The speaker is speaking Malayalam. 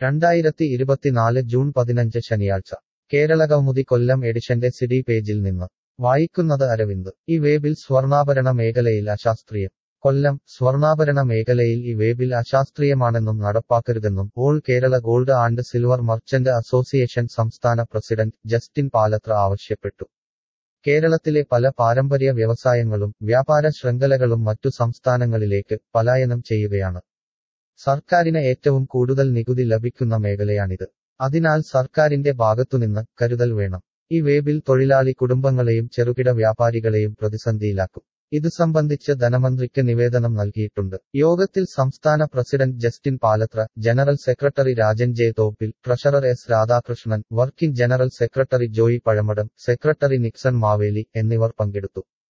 രണ്ടായിരത്തി ഇരുപത്തിനാല് ജൂൺ പതിനഞ്ച് ശനിയാഴ്ച കേരളകൗമുദി കൊല്ലം എഡിഷന്റെ സിഡി പേജിൽ നിന്ന് വായിക്കുന്നത് അരവിന്ദ് ഈ വേബിൽ സ്വർണ്ണാഭരണ മേഖലയിൽ അശാസ്ത്രീയം കൊല്ലം സ്വർണ്ണാഭരണ മേഖലയിൽ ഈ വേബിൽ അശാസ്ത്രീയമാണെന്നും നടപ്പാക്കരുതെന്നും all Kerala gold and silver merchant association സംസ്ഥാന പ്രസിഡന്റ് ജസ്റ്റിൻ പാലത്ര ആവശ്യപ്പെട്ടു കേരളത്തിലെ പല പാരമ്പര്യ വ്യവസായങ്ങളും വ്യാപാര ശൃംഖലകളും മറ്റു സംസ്ഥാനങ്ങളിലേക്ക് പലായനം ചെയ്യുകയാണ് സർക്കാരിന് ഏറ്റവും കൂടുതൽ നികുതി ലഭിക്കുന്ന മേഖലയാണിത് അതിനാൽ സർക്കാരിന്റെ ഭാഗത്തുനിന്ന് കരുതൽ വേണം ഈ വേബിൽ തൊഴിലാളി കുടുംബങ്ങളെയും ചെറുകിട വ്യാപാരികളെയും പ്രതിസന്ധിയിലാക്കും ഇത് സംബന്ധിച്ച് ധനമന്ത്രിക്ക് നിവേദനം നൽകിയിട്ടുണ്ട് യോഗത്തിൽ സംസ്ഥാന president Justin Palathra general secretary Rajan J Thoppil treasurer S Radhakrishnan working general secretary Joy Pazhamadom secretary Nixon Maveli എന്നിവർ പങ്കെടുത്തു